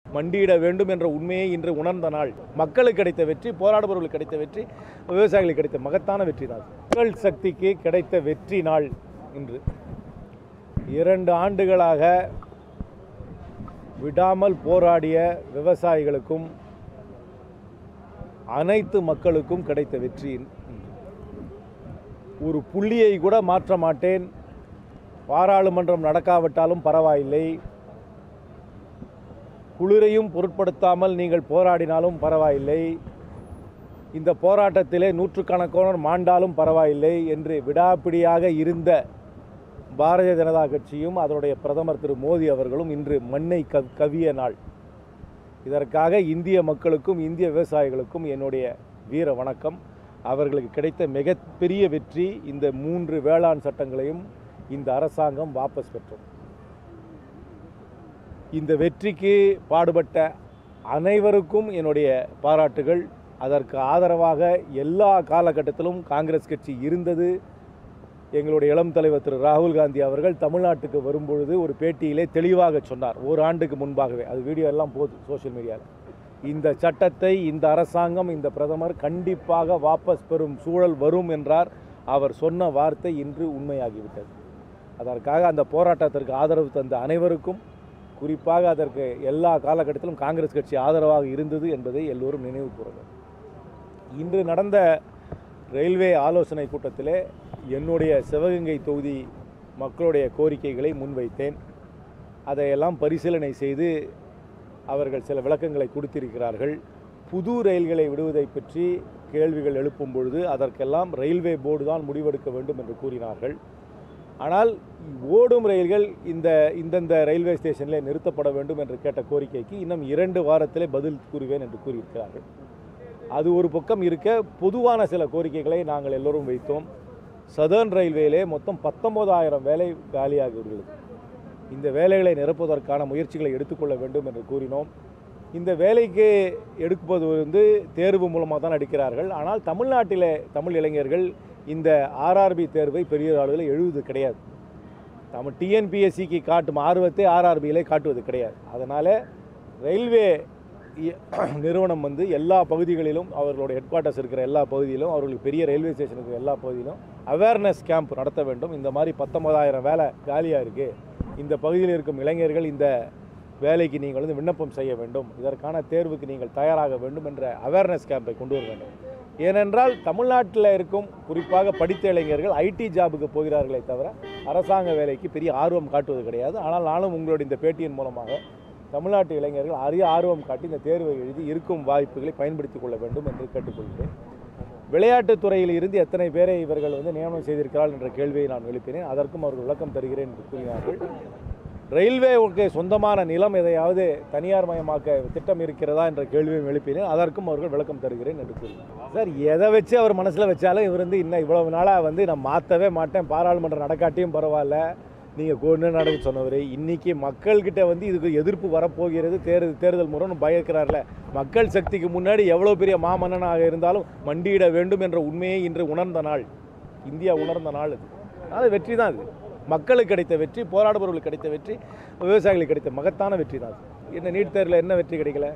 மண்டியிட வேண்டும் என்ற உண்மையை இன்று உணர்ந்த நாள் மக்களுக்கு கிடைத்த வெற்றி போராடுபவர்களுக்கு கிடைத்த வெற்றி விவசாயிகளுக்கு கிடைத்த மகத்தான வெற்றி தான் மக்கள் சக்திக்கு கிடைத்த வெற்றி நாள் இன்று இரண்டு ஆண்டுகளாக விடாமல் போராடிய விவசாயிகளுக்கும் அனைத்து மக்களுக்கும் கிடைத்த வெற்றி இன்று. ஒரு புள்ளியை கூட மாற்ற மாட்டேன் பாராளுமன்றம் நடக்காவிட்டாலும் பரவாயில்லை குளிரையும் பொருட்படுத்தாமல் நீங்கள் போராடினாலும் பரவாயில்லை இந்த போராட்டத்திலே நூற்றுக்கணக்கானோர் மாண்டாலும் பரவாயில்லை என்று விடாப்பிடியாக இருந்த பாரதிய ஜனதா கட்சியும் அதனுடைய பிரதமர் திரு மோடி அவர்களும் இன்று மண்ணை கவ் கவிய நாள் இதற்காக இந்திய மக்களுக்கும் இந்திய விவசாயிகளுக்கும் என்னுடைய வீர வணக்கம் அவர்களுக்கு கிடைத்த மிகப்பெரிய வெற்றி இந்த மூன்று வேளாண் சட்டங்களையும் இந்த அரசாங்கம் வாபஸ் பெற்றது இந்த வெற்றிக்கு பாடுபட்ட அனைவருக்கும் என்னுடைய பாராட்டுகள் அதற்கு ஆதரவாக எல்லா காலகட்டத்திலும் காங்கிரஸ் கட்சி இருந்தது எங்களுடைய இளம் தலைவர் திரு ராகுல் காந்தி அவர்கள் தமிழ்நாட்டுக்கு வரும்பொழுது ஒரு பேட்டியிலே தெளிவாக சொன்னார் ஒரு ஆண்டுக்கு முன்பாகவே அது வீடியோ எல்லாம் போகுது சோஷியல் மீடியாவில் இந்த சட்டத்தை இந்த அரசாங்கம் இந்த பிரதமர் கண்டிப்பாக வாபஸ் பெறும் சூழல் வரும் என்றார் அவர் சொன்ன வார்த்தை இன்று உண்மையாகிவிட்டது அதற்காக அந்த போராட்டத்திற்கு ஆதரவு தந்த அனைவருக்கும் குறிப்பாக அதற்கு எல்லா காலகட்டத்திலும் காங்கிரஸ் கட்சி ஆதரவாக இருந்தது என்பதை எல்லோரும் நினைவு கூறுங்கள் இன்று நடந்த ரயில்வே ஆலோசனை கூட்டத்திலே என்னுடைய சிவகங்கை தொகுதி மக்களுடைய கோரிக்கைகளை முன்வைத்தேன் அதையெல்லாம் பரிசீலனை செய்து அவர்கள் சில விளக்கங்களை கொடுத்திருக்கிறார்கள் புது ரயில்களை விடுவதை பற்றி கேள்விகள் எழுப்பும் பொழுது அதற்கெல்லாம் ரயில்வே போர்டு தான் முடிவெடுக்க வேண்டும் என்று கூறினார்கள் ஆனால் ஓடும் ரயில்கள் இந்த இந்தந்த ரயில்வே ஸ்டேஷனில் நிறுத்தப்பட வேண்டும் என்று கேட்ட கோரிக்கைக்கு இன்னும் இரண்டு வாரத்திலே பதில் கூறுவேன் என்று கூறியிருக்கிறார்கள் அது ஒரு பக்கம் இருக்க பொதுவான சில கோரிக்கைகளை நாங்கள் எல்லோரும் வைத்தோம் சதர்ன் ரயில்வேலே மொத்தம் பத்தொன்பதாயிரம் வேலை காலியாகி உள்ளது இந்த வேலைகளை நிரப்புவதற்கான முயற்சிகளை எடுத்துக்கொள்ள வேண்டும் என்று கூறினோம் இந்த வேலைக்கு எடுப்பது வந்து தேர்வு மூலமாக தான் எடுக்கிறார்கள் ஆனால் தமிழ்நாட்டிலே தமிழ் இளைஞர்கள் இந்த ஆர்ஆர்பி தேர்வை பெரிய அளவில் எழுதுவது கிடையாது நம்ம டிஎன்பிஎஸ்சிக்கு காட்டும் ஆர்வத்தை ஆர்ஆர்பியிலே காட்டுவது கிடையாது அதனால் ரயில்வே இ- நிறுவனம் வந்து எல்லா பகுதிகளிலும் அவர்களுடைய ஹெட் குவார்ட்டர்ஸ் இருக்கிற எல்லா பகுதியிலும் அவர்களுக்கு பெரிய ரயில்வே ஸ்டேஷன் இருக்கிற எல்லா பகுதியிலும் அவேர்னஸ் கேம்ப் நடத்த வேண்டும் இந்த மாதிரி பத்தொன்பதாயிரம் வேலை காலியாக இருக்குது இந்த பகுதியில் இருக்கும் இளைஞர்கள் இந்த வேலைக்கு நீங்கள் வந்து விண்ணப்பம் செய்ய வேண்டும் இதற்கான தேர்வுக்கு நீங்கள் தயாராக வேண்டும் என்ற அவேர்னஸ் கேம்பை கொண்டு வர வேண்டும் ஏனென்றால் தமிழ்நாட்டில் இருக்கும் குறிப்பாக படித்த இளைஞர்கள் ஐடி ஜாபுக்கு போகிறார்களே தவிர அரசாங்க வேலைக்கு பெரிய ஆர்வம் காட்டுவது கிடையாது ஆனால் நானும் உங்களுடைய இந்த பேட்டியின் மூலமாக தமிழ்நாட்டு இளைஞர்கள் அரிய ஆர்வம் காட்டி இந்த தேர்வை எழுதி இருக்கும் வாய்ப்புகளை பயன்படுத்திக் கொள்ள வேண்டும் என்று கேட்டுக்கொள்கிறேன் விளையாட்டுத் துறையில் இருந்து எத்தனை பேரை இவர்கள் வந்து நியமனம் செய்திருக்கிறார்கள் என்ற கேள்வியை நான் எழுப்பினேன் அதற்கும் அவர்கள் விளக்கம் தருகிறேன் என்று கூறினார்கள் ரயில்வேவுக்கு சொந்தமான நிலம் எதையாவது தனியார் மயமாக்க திட்டம் இருக்கிறதா என்ற கேள்வியும் எழுப்பினேன் அதற்கும் அவர்கள் விளக்கம் தருகிறேன் என்று கூறினார் சார் எதை வச்சு அவர் மனசில் வச்சாலும் இவர் வந்து இன்னும் இவ்வளவு நாளாக வந்து நான் மாற்றவே மாட்டேன் பாராளுமன்றம் நடக்காட்டியும் பரவாயில்ல நீங்கள் கொண்டு நடக்க சொன்னவர் இன்னைக்கு மக்கள்கிட்ட வந்து இதுக்கு எதிர்ப்பு வரப்போகிறது தேர்தல் தேர்தல் முறைன்னு பயக்கிறார்ல மக்கள் சக்திக்கு முன்னாடி எவ்வளோ பெரிய மாமன்னனாக இருந்தாலும் மண்டியிட வேண்டும் என்ற உண்மையை இன்று உணர்ந்த நாள் இந்தியா உணர்ந்த நாள் இது அது வெற்றி தான் இது மக்களுக்கு கிடைத்த வெற்றி போராடுபவர்களுக்கு கிடைத்த வெற்றி விவசாயிகளுக்கு கிடைத்த மகத்தான வெற்றி தான் அது என்ன நீட் தேர்வில் என்ன வெற்றி கிடைக்கல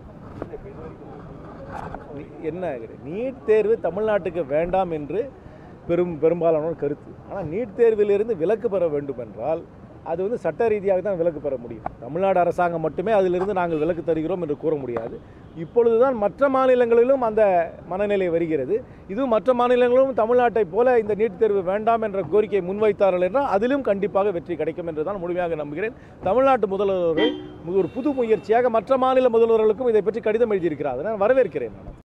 நீ- என்ன கிடை- நீட் தேர்வு தமிழ்நாட்டுக்கு வேண்டாம் என்று பெரும் பெரும்பாலானோர் கருத்து ஆனால் நீட் தேர்விலிருந்து விலக்கு பெற வேண்டும் என்றால் அது வந்து சட்ட ரீதியாக தான் விலக்கு பெற முடியும் தமிழ்நாடு அரசாங்கம் மட்டுமே அதிலிருந்து நாங்கள் விலக்கு தருகிறோம் என்று கூற முடியாது இப்பொழுதுதான் மற்ற மாநிலங்களிலும் அந்த மனநிலை வருகிறது இதுவும் மற்ற மாநிலங்களிலும் தமிழ்நாட்டைப் போல இந்த நீட் தேர்வு வேண்டாம் என்ற கோரிக்கையை முன்வைத்தார்கள் என்றால் அதிலும் கண்டிப்பாக வெற்றி கிடைக்கும் என்று தான் முழுமையாக நம்புகிறேன் தமிழ்நாட்டு முதல்வர்கள் ஒரு புது முயற்சியாக மற்ற மாநில முதல்வர்களுக்கும் இதை பற்றி கடிதம் எழுதியிருக்கிறார் அதை நான் வரவேற்கிறேன் நான்